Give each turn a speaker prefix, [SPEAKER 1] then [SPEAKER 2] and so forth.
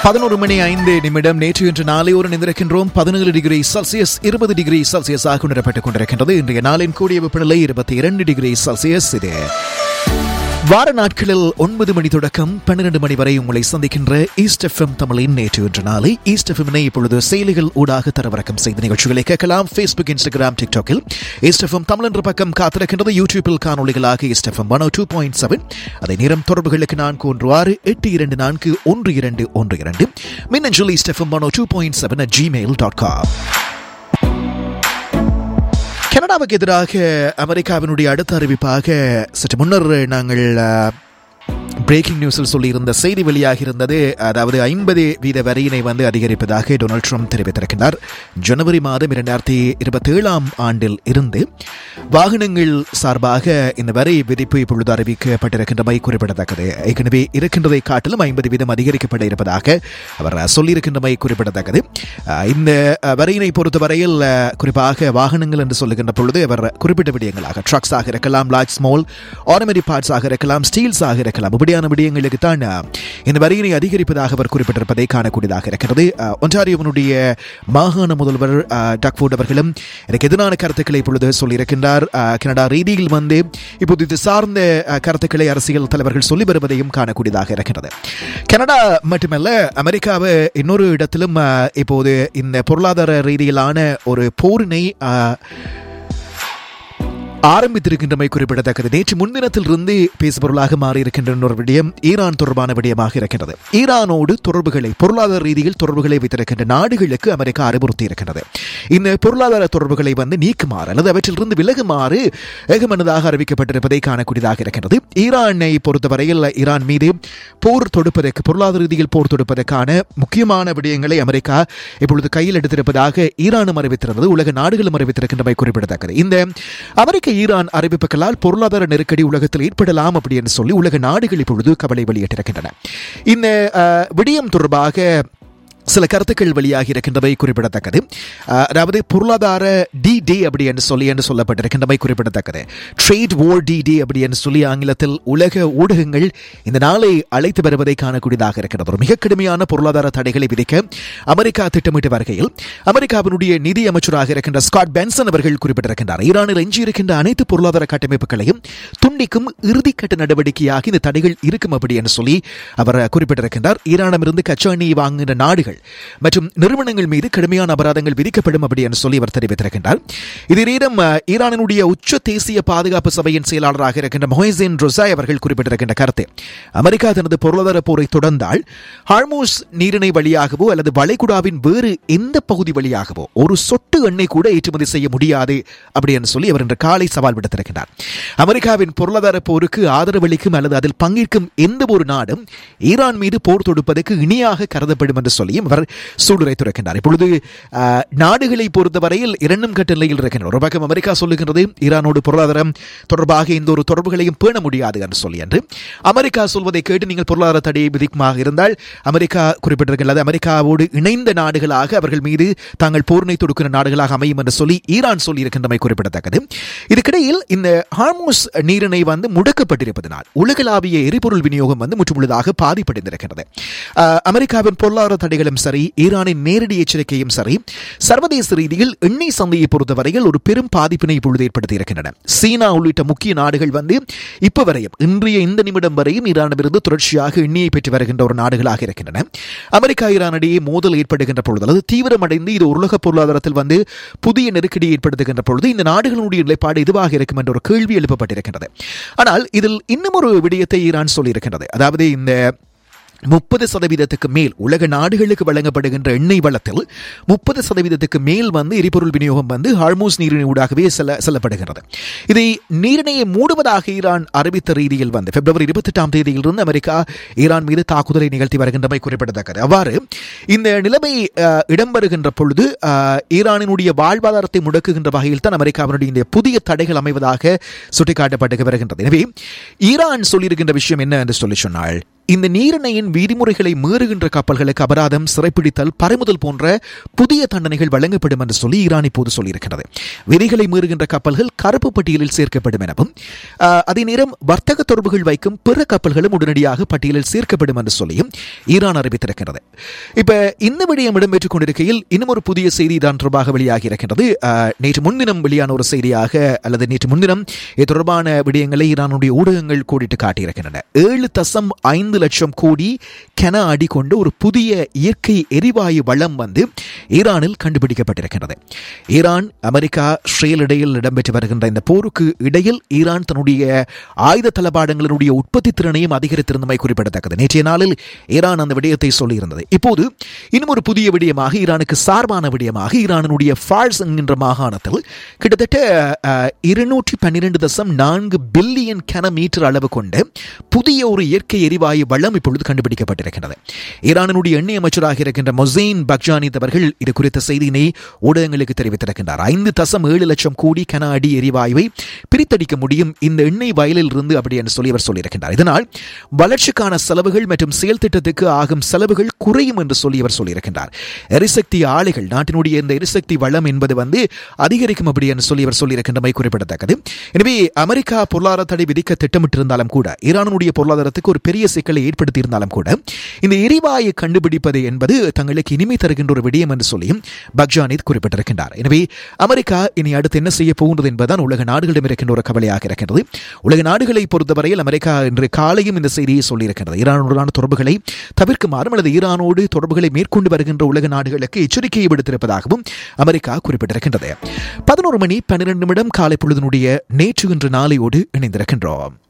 [SPEAKER 1] பதினோரு மணி ஐந்து நிமிடம் நேற்று இன்று நாளை ஒரு நிந்திருக்கின்றோம் பதினேழு டிகிரி செல்சியஸ் இருபது டிகிரி செல்சியஸாக உணரப்பட்டுக் கொண்டிருக்கின்றது இன்றைய நாளின் கூடிய வெப்பநிலை இருபத்தி இரண்டு டிகிரி செல்சியஸ் இது வார நாட்களில் ஒன்பது மணி தொடக்கம் பன்னிரண்டு மணி வரை உங்களை சந்திக்கின்ற ஈஸ்ட் எஃப்எம் தமிழின் நேற்று இன்று நாளை ஈஸ்ட் எஃப்எம்னை இப்பொழுது செயலிகள் ஊடாக தரவிறக்கம் செய்த நிகழ்ச்சிகளை கேட்கலாம் ஃபேஸ்புக் இன்ஸ்டாகிராம் டிக்டாக்கில் ஈஸ்ட் எஃப்எம் தமிழ் என்ற பக்கம் காத்திருக்கின்றது யூடியூபில் காணொலிகளாக East F M one two point seven அதே நேரம் தொடர்புகளுக்கு நான்கு ஒன்று ஆறு எட்டு இரண்டு நான்கு ஒன்று இரண்டு ஒன்று இரண்டு மின்னஞ்சல் East F M one two point seven at Gmail dot com கனடாவுக்கு எதிராக அமெரிக்காவினுடைய அடுத்த அறிவிப்பாக சற்று முன்னர் நாங்கள் பிரேக்கிங் நியூஸில் சொல்லியிருந்த செய்தி வெளியாக இருந்தது அதாவது ஐம்பது வீத வரியினை வந்து அதிகரிப்பதாக டொனால்ட் ட்ரம்ப் தெரிவித்திருக்கிறார் ஜனவரி மாதம் இரண்டாயிரத்தி இருபத்தி ஏழாம் ஆண்டில் இருந்து வாகனங்கள் சார்பாக இந்த வரி விதிப்பு இப்பொழுது அறிவிக்கப்பட்டிருக்கின்றமை குறிப்பிடத்தக்கது ஏற்கனவே இருக்கின்றதை காட்டிலும் ஐம்பது வீதம் அதிகரிக்கப்பட இருப்பதாக அவர் சொல்லியிருக்கின்றமை குறிப்பிடத்தக்கது இந்த வரியினை பொறுத்தவரையில் குறிப்பாக வாகனங்கள் என்று சொல்லுகின்ற பொழுது அவர் குறிப்பிட்ட விடயங்களாக ட்ரக்ஸாக இருக்கலாம் லார்ஜ் ஸ்மால் ஆட்டோமேட்டிக் பார்ட்ஸாக இருக்கலாம் ஸ்டீல்ஸாக இருக்கலாம் இப்படியான விடயங்களுக்கு தான் இந்த வரியினை அதிகரிப்பதாக அவர் குறிப்பிட்டிருப்பதை காணக்கூடியதாக இருக்கிறது ஒன்றாரியோவனுடைய மாகாண முதல்வர் டக்ஃபோர்ட் அவர்களும் எனக்கு எதிரான கருத்துக்களை இப்பொழுது சொல்லியிருக்கின்றார் கனடா ரீதியில் வந்து இப்போது இது சார்ந்த கருத்துக்களை அரசியல் தலைவர்கள் சொல்லி வருவதையும் காணக்கூடியதாக இருக்கிறது கனடா மட்டுமல்ல அமெரிக்காவை இன்னொரு இடத்திலும் இப்போது இந்த பொருளாதார ரீதியிலான ஒரு போரினை ஆரம்பித்திருக்கின்றமை குறிப்பிடத்தக்கது நேற்று முன்தினத்திலிருந்து பேசுபொருளாக மாறியிருக்கின்ற ஒரு விடயம் ஈரான் தொடர்பான விடயமாக இருக்கின்றது ஈரானோடு தொடர்புகளை பொருளாதார ரீதியில் தொடர்புகளை வைத்திருக்கின்ற நாடுகளுக்கு அமெரிக்கா அறிவுறுத்தி இருக்கின்றது இந்த பொருளாதார தொடர்புகளை வந்து நீக்குமாறு அல்லது அவற்றிலிருந்து விலகுமாறு ஏகமனதாக அறிவிக்கப்பட்டிருப்பதை காணக்கூடியதாக இருக்கின்றது ஈரானை பொறுத்தவரையில் ஈரான் மீது போர் தொடுப்பதற்கு பொருளாதார ரீதியில் போர் தொடுப்பதற்கான முக்கியமான விடயங்களை அமெரிக்கா இப்பொழுது கையில் எடுத்திருப்பதாக ஈரானும் அறிவித்திருந்தது உலக நாடுகளும் அறிவித்திருக்கின்றமை குறிப்பிடத்தக்கது இந்த அமெரிக்க ஈரான் அறிவிப்புகளால் பொருளாதார நெருக்கடி உலகத்தில் ஏற்படலாம் அப்படி என்று சொல்லி உலக நாடுகள் இப்பொழுது கவலை வெளியிட்டிருக்கின்றன இந்த விடயம் தொடர்பாக சில கருத்துக்கள் வெளியாகி இருக்கின்றவை குறிப்பிடத்தக்கது அதாவது பொருளாதார டி டே அப்படி என்று சொல்லி என்று சொல்லப்பட்டிருக்கின்றவை குறிப்பிடத்தக்கது ட்ரேட் ஓர் டி டே அப்படி என்று சொல்லி ஆங்கிலத்தில் உலக ஊடகங்கள் இந்த நாளை அழைத்து வருவதை காணக்கூடியதாக இருக்கிறது ஒரு மிக கடுமையான பொருளாதார தடைகளை விதிக்க அமெரிக்கா திட்டமிட்டு வருகையில் அமெரிக்காவினுடைய நிதி அமைச்சராக இருக்கின்ற ஸ்காட் பென்சன் அவர்கள் குறிப்பிட்டிருக்கின்றார் ஈரானில் எஞ்சியிருக்கின்ற அனைத்து பொருளாதார கட்டமைப்புகளையும் துண்டிக்கும் இறுதிக்கட்ட நடவடிக்கையாக இந்த தடைகள் இருக்கும் அப்படி என்று சொல்லி அவர் குறிப்பிட்டிருக்கின்றார் ஈரானிடமிருந்து கச்சா எண்ணெய் வாங்குகின்ற நாடுகள் மற்றும் நிறுவனங்கள் மீது கடுமையான அபராதங்கள் விதிக்கப்படும் அப்படி என்று சொல்லி அவர் தெரிவித்திருக்கின்றார் இதனிடம் ஈரானினுடைய உச்ச தேசிய பாதுகாப்பு சபையின் செயலாளராக இருக்கின்ற மொஹிசின் ரொசாய் அவர்கள் குறிப்பிட்டிருக்கின்ற கருத்து அமெரிக்கா தனது பொருளாதார போரை தொடர்ந்தால் ஹார்மோஸ் நீரிணை வழியாகவோ அல்லது வளைகுடாவின் வேறு எந்த பகுதி வழியாகவோ ஒரு சொட்டு எண்ணெய் கூட ஏற்றுமதி செய்ய முடியாது அப்படி என்று சொல்லி அவர் இன்று காலை சவால் விடுத்திருக்கிறார் அமெரிக்காவின் பொருளாதார போருக்கு ஆதரவளிக்கும் அல்லது அதில் பங்கேற்கும் எந்த ஒரு நாடும் ஈரான் மீது போர் தொடுப்பதற்கு இணையாக கருதப்படும் என்று சொல்லியும் அவர் சூடுரைத்துரைக்கின்றார் இப்பொழுது நாடுகளை பொறுத்தவரையில் இரண்டும் கட்ட நிலையில் இருக்கின்றனர் ஒரு பக்கம் அமெரிக்கா சொல்லுகின்றது ஈரானோடு பொருளாதாரம் தொடர்பாக எந்த ஒரு தொடர்புகளையும் பேண முடியாது என்று சொல்லி என்று அமெரிக்கா சொல்வதை கேட்டு நீங்கள் பொருளாதார தடையை விதிக்குமாக இருந்தால் அமெரிக்கா குறிப்பிட்டிருக்கிறது அமெரிக்காவோடு இணைந்த நாடுகளாக அவர்கள் மீது தாங்கள் போர்னை தொடுக்கிற நாடுகளாக அமையும் என்று சொல்லி ஈரான் சொல்லியிருக்கின்றமை குறிப்பிடத்தக்கது இதுக்கிடையில் இந்த ஹார்மோஸ் நீரிணை வந்து முடக்கப்பட்டிருப்பதனால் உலகளாவிய எரிபொருள் விநியோகம் வந்து முற்றுமுழுதாக பாதிப்படைந்திருக்கிறது அமெரிக்காவின் பொருளாதார தடைகளும் சரி ஈரானின் நேரடி எச்சரிக்கையும் சரி சர்வதேச ரீதியில் எண்ணெய் சந்தையை பொறுத்தவரையில் ஒரு பெரும் பாதிப்பினை இப்பொழுது ஏற்படுத்தி இருக்கின்றன சீனா உள்ளிட்ட முக்கிய நாடுகள் வந்து இப்ப வரையும் இன்றைய இந்த நிமிடம் வரையும் ஈரானிலிருந்து தொடர்ச்சியாக எண்ணெயை பெற்று வருகின்ற ஒரு நாடுகளாக இருக்கின்றன அமெரிக்கா ஈரானிடையே மோதல் ஏற்படுகின்ற பொழுது அல்லது தீவிரமடைந்து இது உலக பொருளாதாரத்தில் வந்து புதிய நெருக்கடி ஏற்படுத்துகின்ற பொழுது இந்த நாடுகளுடைய நிலைப்பாடு இதுவாக இருக்கும் என்ற ஒரு கேள்வி எழுப்பப்பட்டிருக்கின்றது ஆனால் இதில் இன்னும் ஒரு விடயத்தை ஈரான் சொல்லியிருக்கின்றது அதாவது இந்த முப்பது சதவீதத்துக்கு மேல் உலக நாடுகளுக்கு வழங்கப்படுகின்ற எண்ணெய் வளத்தில் முப்பது சதவீதத்துக்கு மேல் வந்து எரிபொருள் விநியோகம் வந்து ஹார்மோஸ் நீரிணை ஊடாகவே செல்ல செல்லப்படுகிறது இதை நீரிணையை மூடுவதாக ஈரான் அறிவித்த ரீதியில் வந்து பிப்ரவரி இருபத்தி எட்டாம் தேதியிலிருந்து அமெரிக்கா ஈரான் மீது தாக்குதலை நிகழ்த்தி வருகின்றமை குறிப்பிடத்தக்கது அவ்வாறு இந்த நிலைமை இடம்பெறுகின்ற பொழுது ஈரானினுடைய வாழ்வாதாரத்தை முடக்குகின்ற வகையில் தான் அமெரிக்காவினுடைய இந்த புதிய தடைகள் அமைவதாக சுட்டிக்காட்டப்பட்டு வருகின்றது எனவே ஈரான் சொல்லியிருக்கின்ற விஷயம் என்ன என்று சொல்லி சொன்னால் இந்த நீரிணையின் விதிமுறைகளை மீறுகின்ற கப்பல்களுக்கு அபராதம் சிறைப்பிடித்தல் பறிமுதல் போன்ற புதிய தண்டனைகள் வழங்கப்படும் என்று சொல்லி ஈரான் இப்போது சொல்லியிருக்கிறது விதிகளை மீறுகின்ற கப்பல்கள் கருப்பு பட்டியலில் சேர்க்கப்படும் எனவும் ஆஹ், அதே நேரம் வர்த்தக தொடர்புகள் வைக்கும் பிற கப்பல்களும் உடனடியாக பட்டியலில் சேர்க்கப்படும் என்று சொல்லியும் ஈரான் அறிவித்திருக்கிறது இப்ப இந்த விடயம் இடம்பெற்றுக் கொண்டிருக்கையில் இன்னும் ஒரு புதிய செய்தி தான் தொடர்பாக வெளியாகி இருக்கின்றது ஆஹ், நேற்று முன்தினம் வெளியான ஒரு செய்தியாக அல்லது நேற்று முன்தினம் இது தொடர்பான விடயங்களை ஈரானுடைய ஊடகங்கள் கோடிட்டு காட்டியிருக்கின்றன ஏழு தசம் ஐந்து லட்சம் கோடி கன அடி கொண்டு ஒரு புதிய இயற்கை எரிவாயு வளம் வந்து ஈரானில் கண்டுபிடிக்கப்பட்டிருக்கிறது ஈரான் அமெரிக்கா இஸ்ரேல் இடையில் இடம்பெற்று வருகின்ற இந்த போருக்கு இடையில் ஈரான் தன்னுடைய ஆயுத தளபாடங்களினுடைய உற்பத்தி திறனையும் அதிகரித்திருந்தமை குறிப்பிடத்தக்கது நேற்றைய நாளில் ஈரான் அந்த விடயத்தை சொல்லியிருந்தது இப்போது இன்னும் ஒரு புதிய விடயமாக ஈரானுக்கு சார்பான விடயமாக ஈரானுடைய ஃபார்ஸ் என்கின்ற மாகாணத்தில் கிட்டத்தட்ட அஹ், இருநூற்றி பன்னிரண்டு தசம் நான்கு பில்லியன் கன மீட்டர் அளவு கொண்ட புதிய ஒரு இயற்கை எரிவாயு வளம் இப்பொழுது கண்டுபிடிக்கப்பட்டிருக்கிறது ஈரானினுடைய எண்ணெய் அமைச்சராக இருக்கின்ற மொசைன் பக்ஜானித் அவர்கள் இது குறித்த செய்தியினை ஊடகங்களுக்கு தெரிவித்திருக்கின்றார் ஐந்து தசம் ஏழு லட்சம் கோடி கன அடி எரிவாயுவை பிரித்தடிக்க முடியும் இந்த எண்ணெய் வயலில் இருந்து அப்படி என்று சொல்லி அவர் சொல்லியிருக்கின்றார் இதனால் வளர்ச்சிக்கான செலவுகள் மற்றும் செயல் திட்டத்துக்கு ஆகும் செலவுகள் குறையும் என்று சொல்லி அவர் சொல்லியிருக்கின்றார் எரிசக்தி ஆலைகள் நாட்டினுடைய இந்த எரிசக்தி வளம் என்பது வந்து அதிகரிக்கும் அப்படி என்று சொல்லி அவர் சொல்லியிருக்கின்றமை குறிப்பிடத்தக்கது எனவே அமெரிக்கா பொருளாதார தடை விதிக்க திட்டமிட்டிருந்தாலும் கூட ஈரானுடைய பொருளாதாரத்துக்கு ஒரு பெரிய சிக்கலை ஏற்படுத்தி இருந்தாலும் கூட இந்த எரிவாயு கண்டுபிடிப்பது என்பது தங்களுக்கு இனிமை தருகின்ற ஒரு விடயம் என்று சொல்லியும் பக்ஜானித் குறிப்பிட்டிருக்கின்றார் எனவே அமெரிக்கா இனி அடுத்து என்ன செய்ய போகின்றது என்பதுதான் உலக நாடுகளிடம் இருக்கின்ற ஒரு கவலையாக இருக்கின்றது உலக நாடுகளை பொறுத்தவரையில் அமெரிக்கா இன்று காலையும் இந்த செய்தியை சொல்லியிருக்கிறது ஈரானுடனான தொடர்புகளை தவிர்க்குமாறும் அல்லது ஈரானோடு தொடர்புகளை மேற்கொண்டு வருகின்ற உலக நாடுகளுக்கு எச்சரிக்கையை விடுத்திருப்பதாகவும் அமெரிக்கா குறிப்பிட்டிருக்கின்றது பதினோரு மணி பன்னிரண்டு நிமிடம் காலை பொழுதினுடைய நேற்று இன்று நாளையோடு இணைந்திருக்கின்றோம்